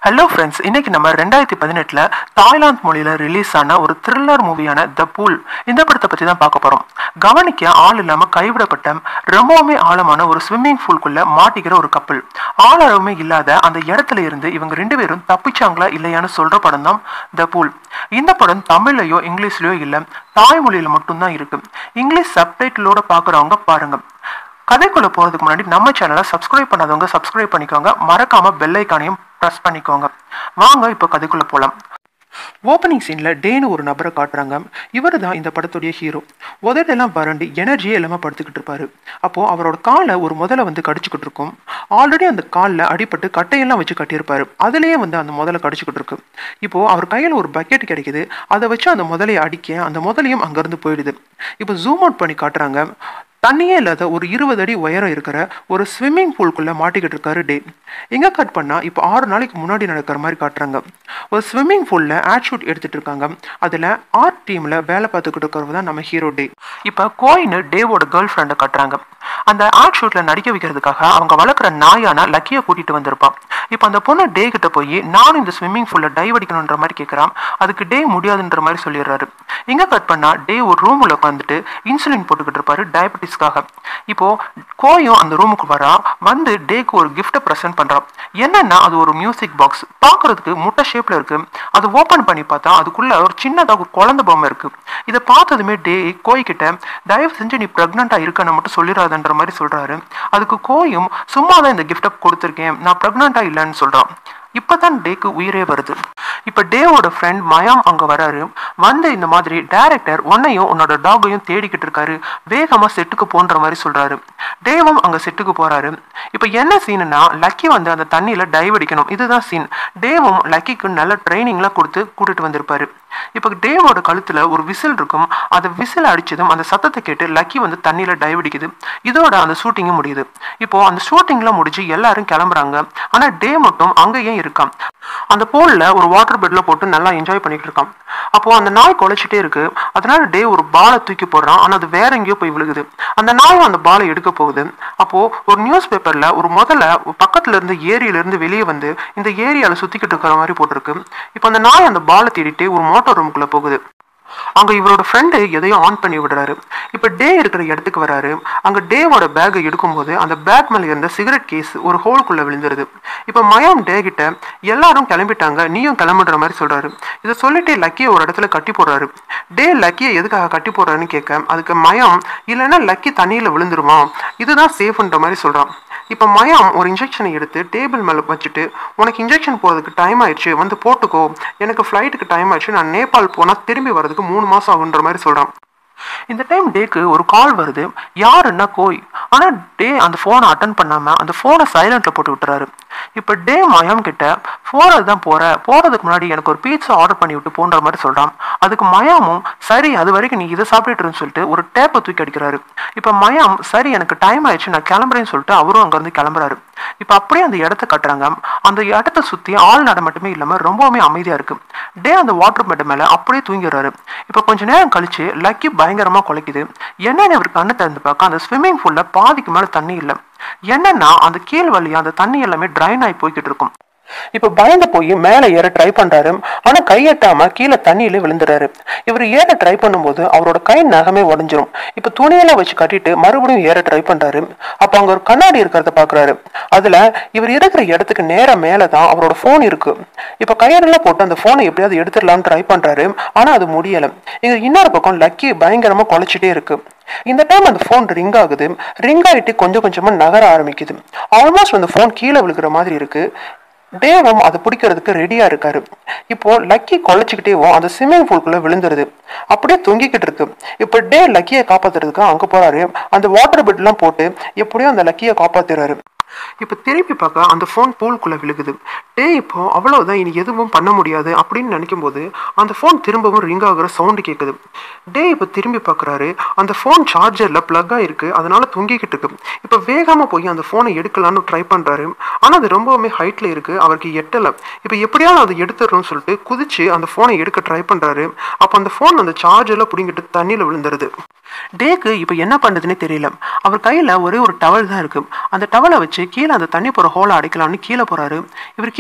hello friends இன்னைக்கு நம்ம ரெண்டாயிரத்தி பதினெட்டில் தாய்லாந்து மொழியில் ரிலீஸ் ஆன ஒரு த்ரில்லர் மூவியான த பூல் இந்த படத்தை பற்றி தான் பார்க்க போகிறோம் கவனிக்க ஆள் இல்லாமல் கைவிடப்பட்ட ரொம்பவுமே ஆழமான ஒரு ஸ்விம்மிங் பூல்குள்ளே மாட்டிக்கிற ஒரு கப்பல் ஆளளவுமே இல்லாத அந்த இடத்துல இருந்து இவங்க ரெண்டு பேரும் தப்பிச்சாங்களா இல்லையான்னு சொல்கிற படம் தான் த பூல் இந்த படம் தமிழ்லையோ இங்கிலீஷ்லையோ இல்லை தாய்மொழியில் மட்டும்தான் இருக்கு இங்கிலீஷ் சப்டைட்டிலோட பார்க்குறவங்க பாருங்க கதைக்குள்ள போறதுக்கு முன்னாடி நம்ம சேனலை சப்ஸ்கிரைப் பண்ணாதவங்க சப்ஸ்கிரைப் பண்ணிக்கோங்க மறக்காம பெல் ஐக்கானையும் ப்ரெஸ் பண்ணிக்கோங்க வாங்க இப்போ கதைக்குள்ள போலாம் ஓப்பனிங் சீன்ல டேன்னு ஒரு நபரை காட்டுறாங்க இவர் தான் இந்த படத்துடைய ஹீரோ உதடெல்லாம் வறண்டு எனர்ஜியே இல்லாமல் படுத்துக்கிட்டு இருப்பாரு அப்போ அவரோட காலை ஒரு முதல்ல வந்து கடிச்சுக்கிட்டு இருக்கும் ஆல்ரெடி அந்த காலில் அடிபட்டு கட்டையெல்லாம் வச்சு கட்டியிருப்பாரு அதுலேயே வந்து அந்த முதல்ல கடிச்சுக்கிட்டு இருக்கு இப்போ அவர் கையில் ஒரு பக்கெட் கிடைக்குது அதை வச்சு அந்த முதலையை அடிக்க அந்த முதலையும் அங்கேருந்து போயிடுது இப்போ ஜூம் அவுட் பண்ணி காட்டுறாங்க தண்ணியே இல்லாத ஒரு இருபது அடி உயரம் இருக்கிற ஒரு ஸ்விம்மிங் பூல்குள்ளே மாட்டிக்கிட்டு இருக்காரு டே எங்கே கட் பண்ணால் இப்போ ஆறு நாளைக்கு முன்னாடி நடக்கிற மாதிரி காட்டுறாங்க ஒரு ஸ்விம்மிங் பூலில் ஆட் ஷூட் எடுத்துட்டு இருக்காங்க அதில் ஆர்ட் டீமில் வேலை பார்த்துக்கிட்டு இருக்கிறது தான் நம்ம ஹீரோ டே இப்போ கோயின் டேவோட கேர்ள் ஃப்ரெண்டை காட்டுறாங்க அந்த ஆர்ட் ஷூட்டில் நடிக்க வைக்கிறதுக்காக அவங்க வளர்க்குற நாயான லக்கியை கூட்டிகிட்டு வந்திருப்பான் இப்போ அந்த பொண்ணு டே கிட்ட போய் நானும் இந்த ஸ்விம்மிங் பூலில் டைவ் அடிக்கணுன்ற மாதிரி கேட்குறான் அதுக்கு டே முடியாதுன்ற மாதிரி சொல்லிடுறாரு இங்கே கட் பண்ணால் டே ஒரு ரூமில் உட்காந்துட்டு இன்சுலின் போட்டுக்கிட்டு இருப்பாரு டயபெட்டிஸ்க்காக இப்போ கோயும் அந்த ரூமுக்கு வரா வந்து டேக்கு ஒரு கிஃப்ட்டை ப்ரெசென்ட் பண்ணுறான் என்னன்னா அது ஒரு மியூசிக் பாக்ஸ் பார்க்கறதுக்கு முட்டை ஷேப்பில் இருக்கு அது ஓப்பன் பண்ணி பார்த்தா அதுக்குள்ள ஒரு சின்னதாக ஒரு குழந்தை பொம்மை இருக்கு இதை பார்த்ததுமே டே கோய் கிட்ட தயவு செஞ்சு நீ ப்ரெக்னெண்ட்டாக இருக்கன்னு மட்டும் சொல்லிடாதன்ற மாதிரி சொல்றாரு அதுக்கு கோயும் சும்மா தான் இந்த கிஃப்ட்டை கொடுத்துருக்கேன் நான் ப்ரெக்னெண்ட்டாக இல்லைன்னு சொல்றான் இப்பதான் டேக்கு உயிரே வருது இப்ப டேவோட ஃப்ரெண்ட் மயாம் அங்க வராரு வந்து இந்த மாதிரி டைரக்டர் உன்னையும் உன்னோட டாகையும் தேடிக்கிட்டு இருக்காரு வேகமா செட்டுக்கு போன்ற மாதிரி சொல்றாரு டேவும் அங்க செட்டுக்கு போறாரு இப்ப என்ன சீனுனா லக்கி வந்து அந்த தண்ணியில டைவ் அடிக்கணும் இதுதான் சீன் டேவும் லக்கிக்கு நல்ல ட்ரைனிங்லாம் கொடுத்து கூட்டிட்டு வந்திருப்பாரு இப்போ டேவோட கழுத்துல ஒரு விசில் இருக்கும் அந்த விசில் அடிச்சதும் அந்த சத்தத்தை கேட்டு லக்கி வந்து தண்ணியில டைவ் அடிக்குது இதோட அந்த ஷூட்டிங்கும் முடியுது இப்போ அந்த ஷூட்டிங்லாம் முடிஞ்சு எல்லாரும் கிளம்புறாங்க ஆனா டே மட்டும் அங்கேயே இருக்கான் அந்த போல்ல ஒரு வாட்டர் பெட்ல போட்டு நல்லா என்ஜாய் பண்ணிட்டு இருக்கான் அப்போ அந்த நாய் குலைச்சிட்டே இருக்கு அதனால டே ஒரு பாலை தூக்கி போடுறான் ஆனா அது வேற எங்கேயோ போய் விழுகுது அந்த நாயும் அந்த பாலை எடுக்க போகுது அப்போ ஒரு நியூஸ் பேப்பர்ல ஒரு முதல்ல பக்கத்துல இருந்து ஏரியில இருந்து வெளியே வந்து இந்த ஏரியால சுத்திக்கிட்டு இருக்கிற மாதிரி போட்டிருக்கு இப்போ அந்த நாய் அந்த பாலை தேடிட்டு ஒரு மோட்டார் ரூமுக்குள்ள போகுது அங்க இவரோட ஃப்ரெண்டு எதையோ ஆன் பண்ணி விடுறாரு இப்ப டே இருக்கிற இடத்துக்கு வராரு அங்க டேவோட பேக்கை எடுக்கும்போது அந்த பேக் மேல இருந்த சிகரெட் கேஸ் ஒரு ஹோல்குள்ள விழுந்துருது இப்ப மயம் டே கிட்ட எல்லாரும் கிளம்பிட்டாங்க நீயும் கிளம்புற மாதிரி சொல்றாரு இதை சொல்லிட்டு லக்கியை ஒரு இடத்துல கட்டி போடுறாரு டே லக்கியை எதுக்காக கட்டி போடுறாருன்னு கேட்க அதுக்கு மயம் இல்லைன்னா லக்கி தண்ணியில விழுந்துருவான் இதுதான் சேஃப்ன்ற மாதிரி சொல்றான் இப்போ மயம் ஒரு இன்ஜெக்ஷனை எடுத்து டேபிள் மேலே வச்சுட்டு உனக்கு இன்ஜெக்ஷன் போகிறதுக்கு டைம் ஆயிடுச்சு வந்து போட்டுக்கோ எனக்கு ஃப்ளைட்டுக்கு டைம் ஆயிடுச்சு நான் நேபாள் போனால் திரும்பி வர்றதுக்கு மூணு மாதம் ஆகுன்ற மாதிரி சொல்கிறான் இந்த டைம் டேக்கு ஒரு கால் வருது யாருன்னா கோய் ஆனால் டே அந்த ஃபோனை அட்டன் பண்ணாமல் அந்த ஃபோனை சைலண்ட்டில் போட்டு விட்டுறாரு இப்போ டே மயம் கிட்ட போகிறது தான் போகிற போகிறதுக்கு முன்னாடி எனக்கு ஒரு பீட்சா ஆர்டர் பண்ணி விட்டு போன்ற மாதிரி சொல்கிறான் அதுக்கு மயமும் சரி அது வரைக்கும் நீ இதை சாப்பிட்டுருன்னு சொல்லிட்டு ஒரு டேப்பை தூக்கி அடிக்கிறாரு இப்போ மயம் சரி எனக்கு டைம் ஆயிடுச்சு நான் கிளம்புறேன்னு சொல்லிட்டு அவரும் அங்கேருந்து கிளம்புறாரு இப்போ அப்படியே அந்த இடத்த கட்டுறாங்க அந்த இடத்த சுற்றி ஆள் நட மட்டுமே இல்லாமல் ரொம்பவுமே அமைதியாக இருக்கு டே அந்த வாட்டர் பெட் மேலே அப்படியே தூங்கிடுறாரு இப்போ கொஞ்ச நேரம் கழிச்சு லக்கி பயங்கரமாக குலைக்குது என்னன்னு அவர் கண்ணை திறந்து பார்க்க அந்த ஸ்விம்மிங் பூலில் பாதிக்கு மேலே தண்ணி இல்லை என்னன்னா அந்த கீழ் வழியா அந்த தண்ணி எல்லாமே ட்ரைன் ஆகி போய்கிட்டு இருக்கும் இப்ப பயந்து போய் மேல ஏற ட்ரை பண்றாரு ஆனா கை எட்டாம கீழே தண்ணியில விழுந்துறாரு இவர் ஏற ட்ரை பண்ணும்போது அவரோட கை நகமே உடஞ்சிரும் இப்ப துணியெல்லாம் வச்சு கட்டிட்டு மறுபடியும் ஏற ட்ரை பண்றாரு அப்ப அங்க ஒரு கண்ணாடி இருக்கிறத பாக்குறாரு அதுல இவர் இருக்கிற இடத்துக்கு நேர மேலதான் அவரோட போன் இருக்கு இப்ப கையெல்லாம் போட்டு அந்த போனை எப்படியாவது எடுத்துடலாம்னு ட்ரை பண்றாரு ஆனா அது முடியல இங்க இன்னொரு பக்கம் லக்கி பயங்கரமா குலைச்சிட்டே இருக்கு இந்த டைம் அந்த ஃபோன் ரிங் ஆகுது ரிங் ஆகிட்டு கொஞ்சம் கொஞ்சமா நகர ஆரம்பிக்குது ஆல்மோஸ்ட் அந்த ஃபோன் கீழே விழுகிற மாதிரி இருக்கு டேவும் அதை பிடிக்கிறதுக்கு ரெடியா இருக்காரு இப்போ லக்கி குலைச்சிக்கிட்டேவும் அந்த ஸ்விம்மிங் பூல்குள்ள விழுந்துருது அப்படியே தொங்கிக்கிட்டு இருக்கு இப்போ டே லக்கியை காப்பாத்துறதுக்கு அங்க போறாரு அந்த வாட்டர் பெட்லாம் போட்டு எப்படியும் அந்த லக்கியை காப்பாத்துறாரு இப்போ திருப்பி பார்க்க அந்த ஃபோன் பூல்குள்ளே விழுகுது டே இப்போ அவ்வளவுதான் இனி எதுவும் பண்ண முடியாது அப்படின்னு நினைக்கும் போது அந்த ஃபோன் திரும்பவும் ரிங் ஆகுற சவுண்டு கேட்குது டே இப்போ திரும்பி பார்க்குறாரு அந்த ஃபோன் சார்ஜரில் ப்ளக் ஆகிருக்கு அதனால தொங்கிக்கிட்டு இருக்கு இப்போ வேகமாக போய் அந்த ஃபோனை எடுக்கலான்னு ட்ரை பண்ணுறாரு ஆனால் அது ரொம்பவுமே ஹைட்டில் இருக்குது அவருக்கு எட்டலை இப்போ எப்படியாவது அதை எடுத்துடுறோம்னு சொல்லிட்டு குதிச்சு அந்த ஃபோனை எடுக்க ட்ரை பண்ணுறாரு அப்போ அந்த ஃபோன் அந்த சார்ஜரில் பிடிங்கிட்டு தண்ணியில் விழுந்துருது டேக்கு இப்போ என்ன பண்ணுதுன்னே தெரியல அவர் கையில் ஒரே ஒரு டவல் தான் இருக்கு அந்த டவலை வச்சு கீழே அந்த தண்ணி போகிற ஹோலை அடைக்கலாம்னு கீழே போறாரு இவர் கீழே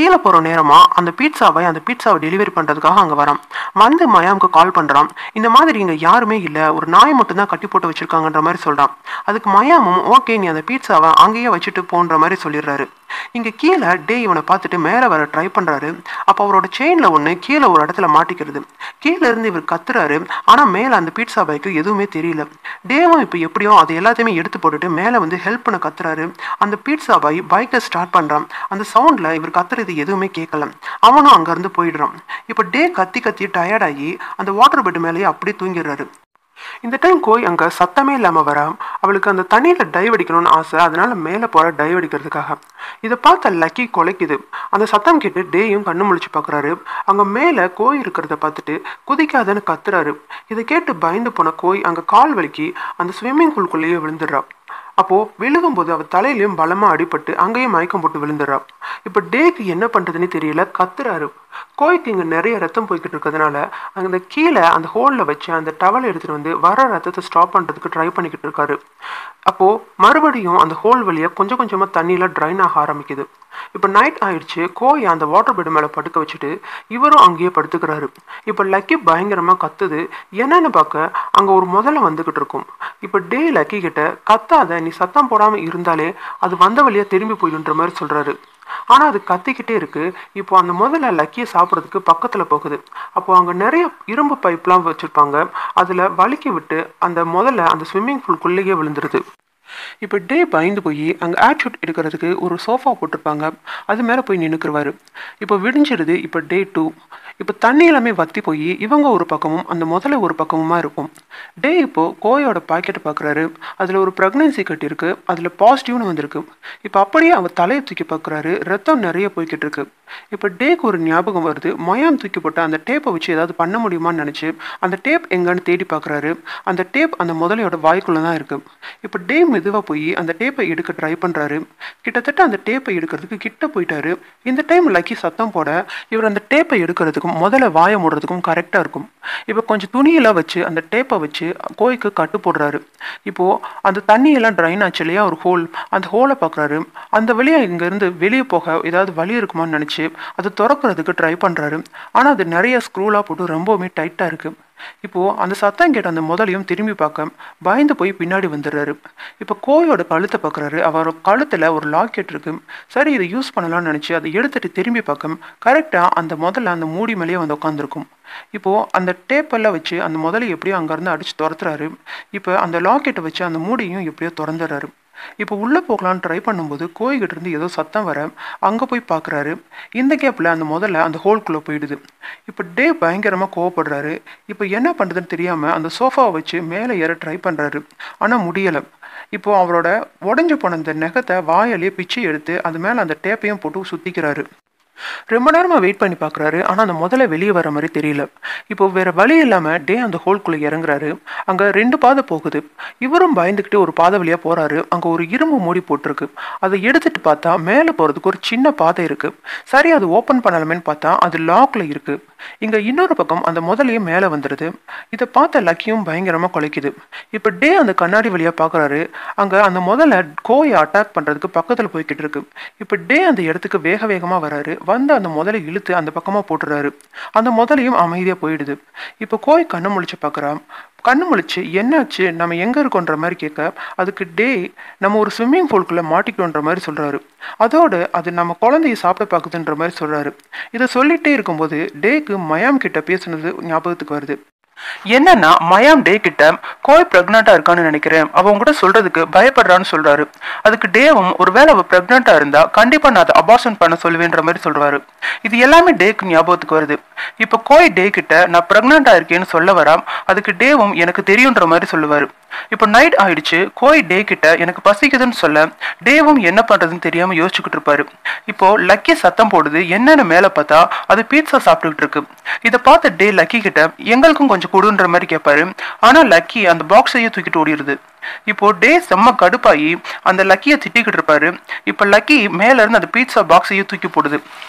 கீழே போகிற நேரமா அந்த பீட்சாவை அந்த பீட்சாவை டெலிவரி பண்ணுறதுக்காக அங்கே வரான் வந்து மயாமுக்கு கால் பண்ணுறான் இந்த மாதிரி இங்கே யாருமே இல்லை ஒரு நாய் மட்டும்தான் கட்டி போட்டு வச்சிருக்காங்கன்ற மாதிரி சொல்கிறான் அதுக்கு மயாமும் ஓகே நீ அந்த பீட்சாவை அங்கேயே வச்சுட்டு போன்ற மாதிரி சொல்லிடுறாரு இங்கே கீழே டே இவனை பார்த்துட்டு மேலே வர ட்ரை பண்ணுறாரு அப்போ அவரோட செயினில் ஒன்று கீழே ஒரு இடத்துல மாட்டிக்கிறது கீழே இருந்து இவர் கத்துறாரு ஆனால் மேலே அந்த பீட்சா பைக்கு எதுவுமே தெரியல டேவும் இப்போ எப்படியோ அது எல்லாத்தையுமே எடுத்து போட்டுட்டு மேலே வந்து ஹெல்ப் பண்ண கத்துறாரு அந்த பீட்சா பாய் பைக்கை ஸ்டார்ட் பண்ணுறான் அந்த சவுண்டில் இவர் கத்துறது எதுவுமே கேட்கல அவனும் அங்கேருந்து போயிடுறான் இப்போ டே கத்தி கத்தி டயர்டாகி அந்த வாட்டர் பெட் மேலேயே அப்படியே தூங்கிடுறாரு இந்த டைம் கோய் அங்கே சத்தமே இல்லாமல் வரா அவளுக்கு அந்த தண்ணியில் டைவ் அடிக்கணும்னு ஆசை அதனால மேலே போகிற டைவ் அடிக்கிறதுக்காக இதை பார்த்த லக்கி குலைக்குது அந்த சத்தம் கேட்டு டேயும் கண்ணு முழிச்சு பார்க்குறாரு அங்கே மேலே கோய் இருக்கிறத பார்த்துட்டு குதிக்காதன்னு கத்துறாரு இதை கேட்டு பயந்து போன கோய் அங்கே கால் வலிக்கி அந்த ஸ்விம்மிங் பூல்குள்ளேயே விழுந்துடுறா அப்போ விழுகும்போது அவ தலையிலையும் பலமா அடிபட்டு அங்கேயும் மயக்கம் போட்டு விழுந்துடுறா இப்போ டேக்கு என்ன பண்றதுன்னு தெரியல கத்துறாரு கோய்க்கு இங்க நிறைய ரத்தம் போய்கிட்டு இருக்கிறதுனால அந்த கீழே அந்த ஹோல்ல வச்சு அந்த டவல் எடுத்துட்டு வந்து வர ரத்தத்தை ஸ்டாப் பண்றதுக்கு ட்ரை பண்ணிக்கிட்டு இருக்காரு அப்போ மறுபடியும் அந்த ஹோல் வழியா கொஞ்சம் கொஞ்சமா தண்ணியில ட்ரைன் ஆக ஆரம்பிக்குது இப்போ நைட் ஆயிடுச்சு கோய் அந்த வாட்டர் பெட் மேலே படுக்க வச்சுட்டு இவரும் அங்கேயே படுத்துக்கிறாரு இப்போ லக்கி பயங்கரமாக கத்துது என்னன்னு பார்க்க அங்கே ஒரு முதல்ல வந்துக்கிட்டு இருக்கும் இப்போ டே லக்கி கிட்ட கத்தாத நீ சத்தம் போடாமல் இருந்தாலே அது வந்த வழியாக திரும்பி போயிடுன்ற மாதிரி சொல்கிறாரு ஆனால் அது கத்திக்கிட்டே இருக்கு இப்போ அந்த முதல்ல லக்கியை சாப்பிட்றதுக்கு பக்கத்தில் போகுது அப்போ அங்கே நிறைய இரும்பு பைப்லாம் வச்சுருப்பாங்க அதில் வலிக்கி விட்டு அந்த முதல்ல அந்த ஸ்விம்மிங் பூல்குள்ளேயே விழுந்துருது இப்போ டே பயந்து போய் அங்கே ஆட்ஷூட் எடுக்கிறதுக்கு ஒரு சோஃபா போட்டிருப்பாங்க அது மேலே போய் நின்றுக்குருவாரு இப்போ விடிஞ்சிடுது இப்போ டே டூ இப்போ தண்ணி எல்லாமே வத்தி போய் இவங்க ஒரு பக்கமும் அந்த முதல்ல ஒரு பக்கமுமா இருக்கும் டே இப்போ கோயோட பாக்கெட்டை பார்க்குறாரு அதில் ஒரு ப்ரெக்னன்சி கட்டி இருக்கு அதில் பாசிட்டிவ்னு வந்திருக்கு இப்போ அப்படியே அவர் தலையை தூக்கி பார்க்குறாரு ரத்தம் நிறைய போய்கிட்டு இருக்கு இப்போ டேக்கு ஒரு ஞாபகம் வருது மயம் தூக்கி போட்டு அந்த டேப்பை வச்சு ஏதாவது பண்ண முடியுமான்னு நினச்சி அந்த டேப் எங்கன்னு தேடி பார்க்குறாரு அந்த டேப் அந்த முதலையோட வாய்க்குள்ளே தான் இருக்கு இப்போ டே மெதுவாக போய் அந்த டேப்பை எடுக்க ட்ரை பண்ணுறாரு கிட்டத்தட்ட அந்த டேப்பை எடுக்கிறதுக்கு கிட்ட போயிட்டாரு இந்த டைம் லக்கி சத்தம் போட இவர் அந்த டேப்பை எடுக்கிறதுக்கும் முதல்ல வாயை மூடுறதுக்கும் கரெக்டாக இருக்கும் இப்போ கொஞ்சம் துணியெல்லாம் வச்சு அந்த டேப்பை வச்சு கோய்க்கு கட்டு போடுறாரு இப்போது அந்த தண்ணியெல்லாம் ட்ரைன் ஆச்சு இல்லையா ஒரு ஹோல் அந்த ஹோலை பார்க்குறாரு அந்த வழியாக இங்கேருந்து வெளியே போக ஏதாவது வழி இருக்குமான்னு நினச்சி அதை திறக்கிறதுக்கு ட்ரை பண்ணுறாரு ஆனால் அது நிறைய ஸ்க்ரூலாக போட்டு ரொம்பவுமே டைட்டாக இருக்குது இப்போது அந்த சத்தம் கேட்ட அந்த முதலையும் திரும்பி பார்க்க பயந்து போய் பின்னாடி வந்துடுறாரு இப்போ கோயோட கழுத்தை பார்க்குறாரு அவர் கழுத்தில் ஒரு லாக்கெட் இருக்கு சரி இதை யூஸ் பண்ணலாம்னு நினச்சி அதை எடுத்துட்டு திரும்பி பார்க்க கரெக்டாக அந்த முதல்ல அந்த மூடி மேலேயே வந்து உட்காந்துருக்கும் இப்போது அந்த டேப்பெல்லாம் வச்சு அந்த முதலை எப்படியோ அங்கேருந்து அடித்து துரத்துறாரு இப்போ அந்த லாக்கெட்டை வச்சு அந்த மூடியும் எப்படியோ திறந்துடுறாரு இப்போ உள்ளே போகலான்னு ட்ரை பண்ணும்போது கோயிக்கிட்ட இருந்து ஏதோ சத்தம் வர அங்கே போய் பார்க்குறாரு இந்த கேப்பில் அந்த முதல்ல அந்த ஹோல்குள்ளே போயிடுது இப்போ டே பயங்கரமாக கோவப்படுறாரு இப்போ என்ன பண்ணுறதுன்னு தெரியாமல் அந்த சோஃபாவை வச்சு மேலே ஏற ட்ரை பண்ணுறாரு ஆனால் முடியலை இப்போ அவரோட உடஞ்சி போன அந்த நெகத்தை வாயாலேயே பிச்சு எடுத்து அது மேலே அந்த டேப்பையும் போட்டு சுற்றிக்கிறாரு ரொம்ப நேரமாக வெயிட் பண்ணி பார்க்குறாரு ஆனால் அந்த முதல்ல வெளியே வர மாதிரி தெரியல இப்போ வேற வழி இல்லாமல் டே அந்த ஹோல்குள்ளே இறங்குறாரு அங்கே ரெண்டு பாதை போகுது இவரும் பயந்துக்கிட்டு ஒரு பாதை வழியாக போகிறாரு அங்கே ஒரு இரும்பு மூடி போட்டிருக்கு அதை எடுத்துட்டு பார்த்தா மேலே போகிறதுக்கு ஒரு சின்ன பாதை இருக்கு சரி அது ஓப்பன் பண்ணலாமேன்னு பார்த்தா அது லாக்ல இருக்கு இங்கே இன்னொரு பக்கம் அந்த முதலையும் மேலே வந்துடுது இதை பார்த்த லக்கியும் பயங்கரமாக குலைக்குது இப்போ டே அந்த கண்ணாடி வழியாக பார்க்குறாரு அங்கே அந்த முதல்ல கோயை அட்டாக் பண்ணுறதுக்கு பக்கத்தில் போய்கிட்டு இருக்கு இப்போ டே அந்த இடத்துக்கு வேக வேகமாக வராரு வந்து அந்த முதலை இழுத்து அந்த பக்கமாக போட்டுறாரு அந்த முதலையும் அமைதியாக போயிடுது இப்போ கோய் கண்ணு முழிச்சு பார்க்குறா கண்ணு முழிச்சு என்னாச்சு நம்ம எங்கே இருக்கோன்ற மாதிரி கேட்க அதுக்கு டே நம்ம ஒரு ஸ்விம்மிங் பூல்குள்ளே மாட்டிக்கிறோன்ற மாதிரி சொல்கிறாரு அதோடு அது நம்ம குழந்தைய சாப்பிட பார்க்குதுன்ற மாதிரி சொல்கிறாரு இதை சொல்லிகிட்டே இருக்கும்போது டேக்கு மயாம் கிட்ட பேசுனது ஞாபகத்துக்கு வருது என்னன்னா மயாம் டே கிட்ட கோய் பிரெக்னண்டா இருக்கான்னு நினைக்கிறேன் அவ உங்ககிட்ட சொல்றதுக்கு பயப்படுறான்னு சொல்றாரு அதுக்கு டேவும் ஒருவேளை அவ பிரெக்னண்டா இருந்தா கண்டிப்பா நான் அதை அபார்ஷன் பண்ண சொல்லுவேன்ற மாதிரி சொல்றாரு இது எல்லாமே டேக்கு ஞாபகத்துக்கு வருது இப்போ கோய் டே கிட்ட நான் பிரெக்னண்டா இருக்கேன்னு சொல்ல வரா அதுக்கு டேவும் எனக்கு தெரியுன்ற மாதிரி சொல்லுவாரு இப்போ நைட் ஆயிடுச்சு கோய் டே கிட்ட எனக்கு பசிக்குதுன்னு சொல்ல டேவும் என்ன பண்றதுன்னு தெரியாம யோசிச்சுக்கிட்டு இருப்பாரு இப்போ லக்கி சத்தம் போடுது என்னன்னு மேல பார்த்தா அது பீட்சா சாப்பிட்டுக்கிட்டு இருக்கு இதை பார்த்த டே லக்கி கிட்ட எங்களுக்கும் கொஞ்சம் கொடுன்ற மாதிரி கேட்பாரு ஆனா லக்கி அந்த பாக்ஸையே தூக்கிட்டு ஓடிடுது இப்போ டே செம்ம கடுப்பாகி அந்த லக்கியை திட்டிக்கிட்டு இருப்பாரு இப்போ லக்கி மேல இருந்து அந்த பீட்சா பாக்ஸையும் தூக்கி போடுது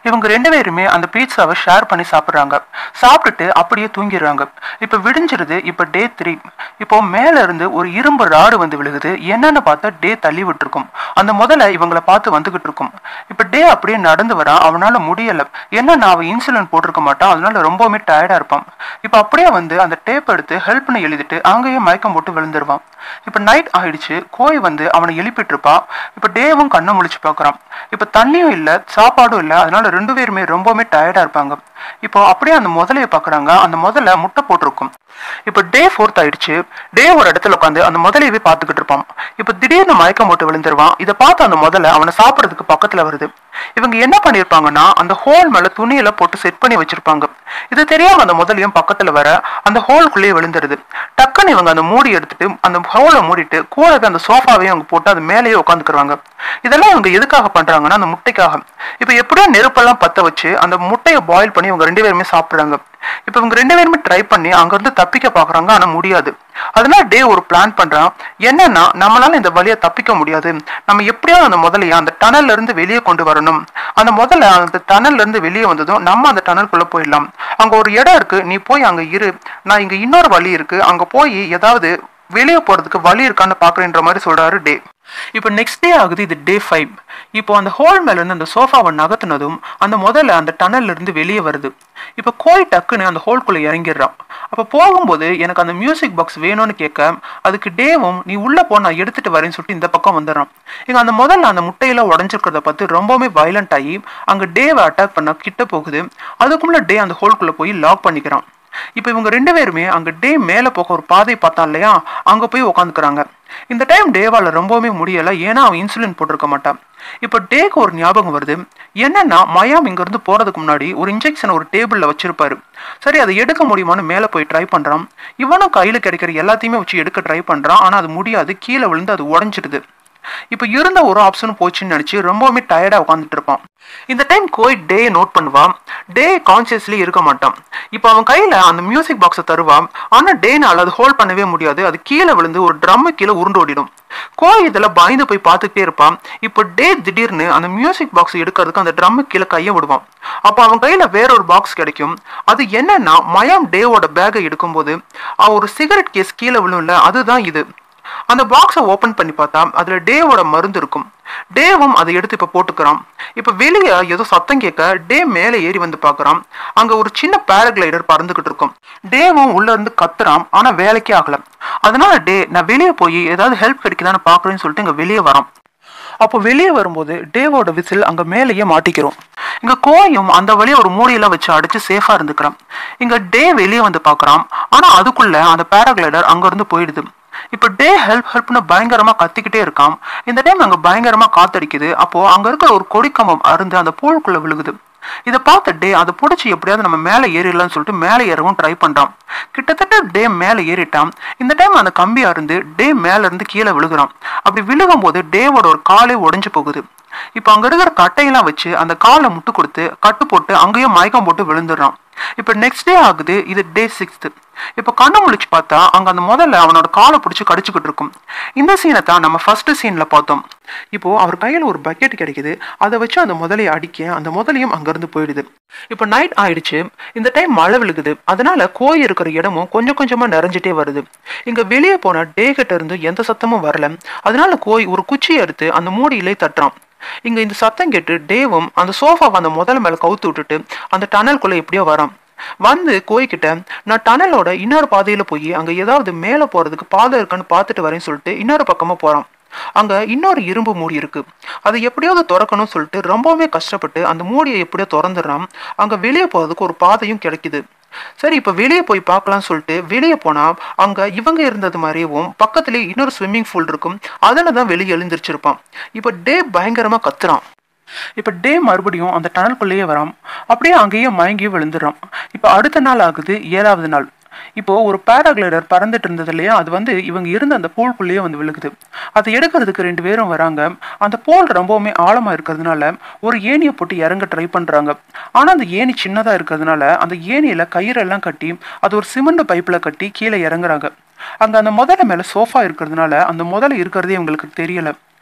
இவங்க ரெண்டு பேருமே அந்த பீட்சாவை ஷேர் பண்ணி சாப்பிட்றாங்க சாப்பிட்டுட்டு அப்படியே தூங்கிடுறாங்க இப்போ விடிஞ்சிருது இப்போ டே த்ரீ இப்போ மேல இருந்து ஒரு இரும்பு ராடு வந்து விழுகுது என்னன்னு பார்த்தா டே தள்ளி விட்டுருக்கும் அந்த முதல்ல இவங்கள பார்த்து வந்துகிட்டு இருக்கும் இப்போ டே அப்படியே நடந்து வரான் அவனால முடியல என்னன்னா அவன் இன்சுலின் போட்டிருக்க மாட்டான் அதனால ரொம்பவுமே டயர்டா இருப்பான் இப்போ அப்படியே வந்து அந்த டேப் எடுத்து ஹெல்ப்னு எழுதிட்டு அங்கேயே மயக்கம் போட்டு விழுந்துருவான் இப்போ நைட் ஆயிடுச்சு கோய் வந்து அவனை எழுப்பிட்டு இருப்பான் இப்போ டேவும் கண்ணை முழிச்சு பார்க்குறான் இப்போ தண்ணியும் இல்லை சாப்பாடும் இல்லை அதனால ரெண்டு பேருமே ரொம்பவுமே டயர்டா இருப்பாங்க இப்போ அப்படியே அந்த முதலையை பார்க்குறாங்க அந்த முதல்ல முட்டை போட்டிருக்கும் இப்போ டே ஃபோர்த் ஆயிடுச்சு டே ஒரு இடத்துல உட்காந்து அந்த முதலையவே பார்த்துக்கிட்டு இருப்பான் இப்போ திடீர்னு மயக்கம் போட்டு விழுந்துருவான் இதை பார்த்து அந்த முதல்ல அவனை சாப்பிட்றதுக்கு பக்கத்துல வருது இவங்க என்ன பண்ணியிருப்பாங்கன்னா அந்த ஹோல் மேல துணியில போட்டு செட் பண்ணி வச்சிருப்பாங்க இது தெரியாம அந்த முதலையும் பக்கத்துல வர அந்த ஹோல்குள்ளேயே விழுந்துருது டக்குன்னு இவங்க அந்த மூடி எடுத்துட்டு அந்த ஹோலை மூடிட்டு கூடவே அந்த சோஃபாவையும் அவங்க போட்டு அது மேலேயே உட்காந்துக்கிறாங்க இதெல்லாம் இவங்க எதுக்காக பண்றாங்கன்னா அந்த முட்டைக்காக இப்போ எப்படியோ நெருப்பெல்லாம் பத்த வச்சு அந்த முட்டையை பாயில் பண்ணி இவங்க ரெண்டு பேருமே சாப்பிடுறாங்க இப்போ இவங்க ரெண்டு பேருமே ட்ரை பண்ணி அங்கிருந்து தப்பிக்க பாக்குறாங்க ஆனா முடியாது அதனால டே ஒரு பிளான் பண்றான் என்னன்னா நம்மளால இந்த வழியை தப்பிக்க முடியாது நம்ம எப்படியாவது அந்த முதலைய அந்த டனல்ல இருந்து வெளியே கொண்டு வரணும் அந்த முதல்ல அந்த டனல்ல இருந்து வெளியே வந்ததும் நம்ம அந்த டனல்குள்ள போயிடலாம் அங்க ஒரு இடம் இருக்கு நீ போய் அங்க இரு நான் இங்க இன்னொரு வழி இருக்கு அங்க போய் ஏதாவது வெளியே போறதுக்கு வழி இருக்கான்னு பாக்குறேன்ற மாதிரி சொல்றாரு டே இப்போ நெக்ஸ்ட் டே ஆகுது இது டே ஃபைவ் இப்போ அந்த ஹோல் மேல இருந்து அந்த சோஃபாவை நகர்த்தினதும் அந்த முதல்ல அந்த டனல்ல இருந்து வெளியே வருது இப்போ கோய் டக்குன்னு அந்த ஹோல்குள்ள இறங்கிடுறான் அப்போ போகும்போது எனக்கு அந்த மியூசிக் பாக்ஸ் வேணும்னு கேட்க அதுக்கு டேவும் நீ உள்ள போ நான் எடுத்துட்டு வரேன்னு சொல்லிட்டு இந்த பக்கம் வந்துடுறான் இங்க அந்த முதல்ல அந்த முட்டையில உடஞ்சிருக்கிறத பார்த்து ரொம்பவுமே வயலண்ட் ஆகி அங்க டேவை அட்டாக் பண்ண கிட்ட போகுது அதுக்குள்ள டே அந்த ஹோல்குள்ள போய் லாக் பண்ணிக்கிறான் இப்போ இவங்க ரெண்டு பேருமே அங்க டே மேல போக ஒரு பாதை பார்த்தான் இல்லையா அங்க போய் உட்காந்துக்கிறாங்க இந்த டைம் டேவால ரொம்பவுமே முடியல ஏன்னா அவன் இன்சுலின் போட்டிருக்க மாட்டான் இப்போ டேக்கு ஒரு ஞாபகம் வருது என்னன்னா மயாம் இங்க இருந்து போறதுக்கு முன்னாடி ஒரு இன்ஜெக்ஷன் ஒரு டேபிள்ல வச்சிருப்பாரு சரி அதை எடுக்க முடியுமான்னு மேல போய் ட்ரை பண்றான் இவனும் கையில கிடைக்கிற எல்லாத்தையுமே வச்சு எடுக்க ட்ரை பண்றான் ஆனா அது முடியாது கீழே விழுந்து அது உடஞ்சிடுது இப்போ இருந்த ஒரு ஆப்ஷன் போச்சுன்னு நினைச்சு ரொம்பவுமே டயர்டா உட்காந்துட்டு இருப்பான் இந்த டைம் கோய் டே நோட் பண்ணுவான் டே கான்சியஸ்லி இருக்க மாட்டான் இப்போ அவன் கையில அந்த மியூசிக் பாக்ஸை தருவான் ஆனா டேனால அது ஹோல்ட் பண்ணவே முடியாது அது கீழே விழுந்து ஒரு ட்ரம் கீழே உருண்டு ஓடிடும் கோய் இதில் பயந்து போய் பார்த்துக்கிட்டே இருப்பான் இப்போ டே திடீர்னு அந்த மியூசிக் பாக்ஸ் எடுக்கிறதுக்கு அந்த ட்ரம் கீழே கையை விடுவான் அப்போ அவன் கையில வேற ஒரு பாக்ஸ் கிடைக்கும் அது என்னன்னா மயாம் டேவோட பேக்கை எடுக்கும்போது அவன் ஒரு சிகரெட் கேஸ் கீழே விழும்ல அதுதான் இது அந்த பாக்ஸை ஓபன் பண்ணி பார்த்தா அதுல டேவோட மருந்து இருக்கும் டேவும் அதை எடுத்து இப்ப போட்டுக்கிறான் இப்ப வெளியே ஏதோ சத்தம் கேட்க டே மேலே ஏறி வந்து பார்க்கறான் அங்க ஒரு சின்ன பேராகிளைடர் பறந்துகிட்டு இருக்கும் டேவும் உள்ள இருந்து கத்துறான் ஆனா வேலைக்கே ஆகல அதனால டே நான் வெளியே போய் ஏதாவது ஹெல்ப் கிடைக்குதான்னு பாக்குறேன்னு சொல்லிட்டு இங்க வெளியே வரான் அப்போ வெளியே வரும்போது டேவோட விசில் அங்க மேலேயே மாட்டிக்கிறோம் இங்க கோயும் அந்த வழியை ஒரு மூடியில வச்சு அடிச்சு சேஃபா இருந்துக்கிறான் இங்க டே வெளியே வந்து பாக்குறான் ஆனா அதுக்குள்ள அந்த பேராகிளைடர் அங்க இருந்து போயிடுது இப்போ டே ஹெல்ப் ஹெல்ப்னு பயங்கரமா கத்திக்கிட்டே இருக்கான் இந்த டைம் அங்க பயங்கரமா காத்தடிக்குது அப்போ அங்க இருக்கிற ஒரு கொடிக்கம்பம் அருந்து அந்த பூலுக்குள்ள விழுகுது இதை பார்த்த டே அதை பிடிச்சி எப்படியாவது நம்ம மேலே ஏறிடலாம்னு சொல்லிட்டு மேலே ஏறவும் ட்ரை பண்றான் கிட்டத்தட்ட டே மேலே ஏறிட்டான் இந்த டைம் அந்த கம்பி அருந்து டே மேல இருந்து கீழே விழுகுறான் அப்படி விழுகும் போது டேவோட ஒரு காலே உடைஞ்சு போகுது இப்போ அங்க இருக்கிற கட்டையெல்லாம் வச்சு அந்த காலை முட்டு கொடுத்து கட்டு போட்டு அங்கேயும் மயக்கம் போட்டு விழுந்துடுறான் இப்போ நெக்ஸ்ட் டே ஆகுது இது டே சிக்ஸ்த் இப்போ கண்ணு முழிச்சு பார்த்தா அங்க அந்த முதல்ல அவனோட காலை பிடிச்சி கடிச்சுக்கிட்டு இருக்கும் இந்த சீனை தான் நம்ம ஃபர்ஸ்ட் சீன்ல பார்த்தோம் இப்போ அவர் கையில ஒரு பக்கெட் கிடைக்குது அதை வச்சு அந்த முதலையை அடிக்க அந்த முதலையும் அங்கிருந்து போயிடுது இப்போ நைட் ஆயிடுச்சு இந்த டைம் மழை விழுகுது அதனால கோய் இருக்கிற இடமும் கொஞ்சம் கொஞ்சமா நிறைஞ்சிட்டே வருது இங்க வெளியே போன டே கிட்ட இருந்து எந்த சத்தமும் வரல அதனால கோய் ஒரு குச்சியை எடுத்து அந்த மூடியிலே தட்டுறான் இங்க இந்த சத்தம் கேட்டு டேவும் அந்த சோஃபாவை அந்த முதல்ல மேல கவுத்து விட்டுட்டு அந்த டனல்குள்ள எப்படியோ வரான் வந்து கோய்கிட்ட நான் டனலோட இன்னொரு பாதையில போய் அங்க ஏதாவது மேல போறதுக்கு பாதை இருக்கான்னு பார்த்துட்டு வரேன்னு சொல்லிட்டு இன்னொரு பக்கமா போறான் அங்க இன்னொரு இரும்பு மூடி இருக்கு அது எப்படியாவது திறக்கணும்னு சொல்லிட்டு ரொம்பவுமே கஷ்டப்பட்டு அந்த மூடியை எப்படியோ திறந்துடுறான் அங்க வெளியே போறதுக்கு ஒரு பாதையும் கிடைக்குது சரி இப்ப வெளியே போய் பார்க்கலாம்னு சொல்லிட்டு வெளியே போனா அங்க இவங்க இருந்தது மாதிரியும் பக்கத்துலயே இன்னொரு ஸ்விம்மிங் பூல் இருக்கும் அதுல தான் வெளியே எழுந்திருச்சிருப்பான் இப்ப டே பயங்கரமா கத்துறான் இப்போ டே மறுபடியும் அந்த டனல்குள்ளேயே வரான் அப்படியே அங்கேயே மயங்கி விழுந்துடுறான் இப்போ அடுத்த நாள் ஆகுது ஏழாவது நாள் இப்போ ஒரு பேராகிளைடர் பறந்துட்டு இருந்தது இல்லையா அது வந்து இவங்க இருந்த அந்த போல்குள்ளேயே வந்து விழுகுது அதை எடுக்கிறதுக்கு ரெண்டு பேரும் வராங்க அந்த போல் ரொம்பவுமே ஆழமா இருக்கிறதுனால ஒரு ஏணியை போட்டு இறங்க ட்ரை பண்றாங்க ஆனா அந்த ஏணி சின்னதா இருக்கிறதுனால அந்த ஏணியில கயிறெல்லாம் கட்டி அது ஒரு சிமெண்ட் பைப்ல கட்டி கீழே இறங்குறாங்க அங்க அந்த முதல்ல மேல சோஃபா இருக்கிறதுனால அந்த முதல்ல இருக்கிறதே இவங்களுக்கு தெரியல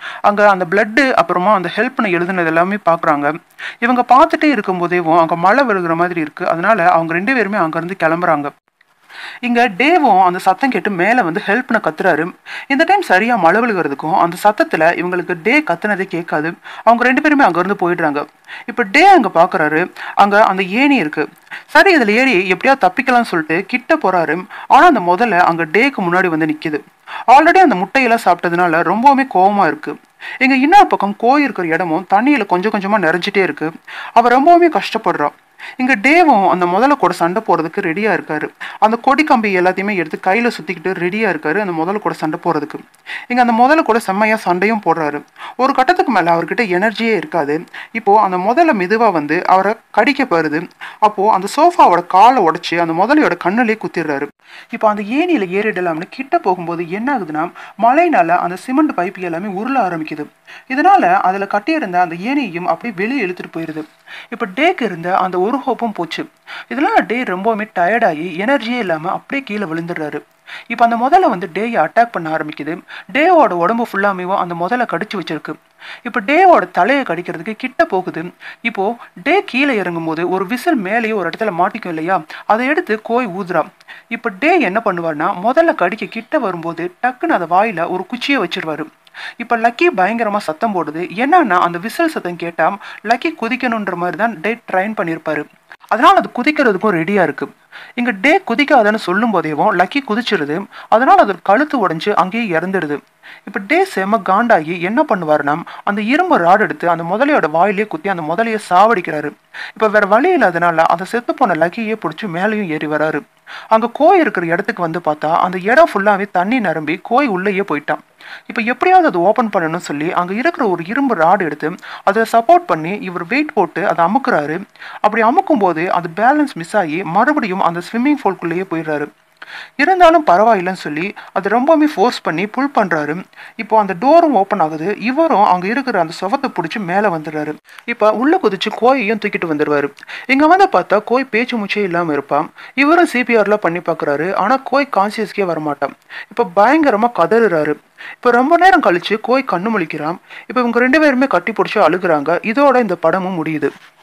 அங்கே அந்த பிளட்டு அப்புறமா அந்த ஹெல்ப்னு எழுதுனது எல்லாமே பார்க்குறாங்க இவங்க பார்த்துட்டே இருக்கும்போதேவும் அங்கே மழை விழுகிற மாதிரி இருக்குது அதனால அவங்க ரெண்டு பேருமே அங்கேருந்து கிளம்புறாங்க இங்க டேவும் அந்த சத்தம் கேட்டு மேல வந்து ஹெல்ப்னு கத்துறாரு இந்த டைம் சரியா மழை விழுகிறதுக்கும் அந்த சத்தத்துல இவங்களுக்கு டே கத்துனதே கேட்காது அவங்க ரெண்டு பேருமே அங்க இருந்து போயிடுறாங்க இப்ப டே அங்க பாக்குறாரு அங்க அந்த ஏணி இருக்கு சரி இதுல ஏறி எப்படியா தப்பிக்கலாம்னு சொல்லிட்டு கிட்ட போறாரு ஆனா அந்த முதல்ல அங்க டேக்கு முன்னாடி வந்து நிக்குது ஆல்ரெடி அந்த முட்டையெல்லாம் சாப்பிட்டதுனால ரொம்பவுமே கோவமா இருக்கு எங்க இன்னொரு பக்கம் கோய் இருக்கிற இடமும் தண்ணியில கொஞ்சம் கொஞ்சமா நிறைஞ்சிட்டே இருக்கு அவ ரொம்பவுமே கஷ்டப்படுறா இங்க டேவும் அந்த முதல்ல கூட சண்டை போறதுக்கு ரெடியா இருக்காரு அந்த கொடி கம்பி எல்லாத்தையுமே எடுத்து கையில சுத்திக்கிட்டு ரெடியா இருக்காரு அந்த முதல்ல கூட சண்டை போறதுக்கு இங்க அந்த முதல்ல கூட செம்மையா சண்டையும் போடுறாரு ஒரு கட்டத்துக்கு மேல அவர்கிட்ட எனர்ஜியே இருக்காது இப்போ அந்த முதல்ல மெதுவா வந்து அவரை கடிக்க போயிருது அப்போ அந்த சோஃபாவோட காலை உடைச்சு அந்த முதலையோட கண்ணிலே குத்திடுறாரு இப்போ அந்த ஏணியில ஏறிடலாம்னு கிட்ட போகும்போது என்ன ஆகுதுன்னா மழைனால அந்த சிமெண்ட் பைப்பு எல்லாமே உருள ஆரம்பிக்குது இதனால அதுல கட்டியிருந்த அந்த ஏணியையும் அப்படியே வெளியே இழுத்துட்டு போயிருது இப்போ டேக்கு இருந்த அந்த ஒரு ஹோப்பும் போச்சு இதனால டே ரொம்பவுமே டயர்டாகி எனர்ஜியே இல்லாம அப்படியே கீழே விழுந்துடுறாரு இப்போ அந்த முதல்ல வந்து டேயை அட்டாக் பண்ண ஆரம்பிக்குது டேவோட உடம்பு ஃபுல்லாமேவும் அந்த முதல்ல கடிச்சு வச்சிருக்கு இப்போ டேவோட தலையை கடிக்கிறதுக்கு கிட்ட போகுது இப்போ டே கீழே இறங்கும்போது ஒரு விசில் மேலேயே ஒரு இடத்துல மாட்டிக்கும் இல்லையா அதை எடுத்து கோய் ஊதுறா இப்போ டே என்ன பண்ணுவார்னா முதல்ல கடிக்க கிட்ட வரும்போது டக்குன்னு அதை வாயில ஒரு குச்சியை வச்சிருவாரு இப்போ லக்கி பயங்கரமா சத்தம் போடுது என்னன்னா அந்த விசில் சத்தம் கேட்டா லக்கி குதிக்கணுன்ற மாதிரி தான் டே ட்ரைன் பண்ணியிருப்பாரு அதனால அது குதிக்கிறதுக்கும் ரெடியா இருக்கு இங்க டே குதிக்காதன்னு சொல்லும் போதேவும் லக்கி குதிச்சிருது அதனால அது கழுத்து உடைஞ்சு அங்கேயே இறந்துடுது இப்ப டே செம காண்டாகி என்ன பண்ணுவாருன்னா அந்த இரும்பு ராட் எடுத்து அந்த முதலையோட வாயிலே குத்தி அந்த முதலையை சாவடிக்கிறாரு இப்ப வேற வழி இல்லாதனால அந்த செத்து போன லக்கியே பிடிச்சி மேலேயும் ஏறி வராரு அங்க கோய் இருக்கிற இடத்துக்கு வந்து பார்த்தா அந்த இடம் ஃபுல்லாவே தண்ணி நிரம்பி கோய் உள்ளேயே போயிட்டான் இப்போ எப்படியாவது அதை ஓப்பன் பண்ணணும்னு சொல்லி அங்கே இருக்கிற ஒரு இரும்பு ராடு எடுத்து அதை சப்போர்ட் பண்ணி இவர் வெயிட் போட்டு அதை அமுக்குறாரு அப்படி அமுக்கும் போது அது பேலன்ஸ் மிஸ் ஆகி மறுபடியும் அந்த ஸ்விம்மிங் பூல்குள்ளேயே போயிடுறாரு இருந்தாலும் பரவாயில்லைன்னு சொல்லி அது ரொம்பவுமே ஃபோர்ஸ் பண்ணி புல் பண்ணுறாரு இப்போ அந்த டோரும் ஓப்பன் ஆகுது இவரும் அங்கே இருக்கிற அந்த சுவத்தை பிடிச்சி மேலே வந்துடுறாரு இப்போ உள்ள குதிச்சு கோயையும் தூக்கிட்டு வந்துடுவாரு இங்கே வந்து பார்த்தா கோய் பேச்சு மூச்சே இல்லாமல் இருப்பான் இவரும் சிபிஆர்லாம் பண்ணி பார்க்குறாரு ஆனால் கோய் கான்சியஸ்க்கே வரமாட்டான் இப்போ பயங்கரமாக கதறுறாரு இப்போ ரொம்ப நேரம் கழிச்சு கோய் கண்ணு முழிக்கிறான் இப்போ இவங்க ரெண்டு பேருமே கட்டி பிடிச்சி அழுகுறாங்க இதோட இந்த படமும் முடியுது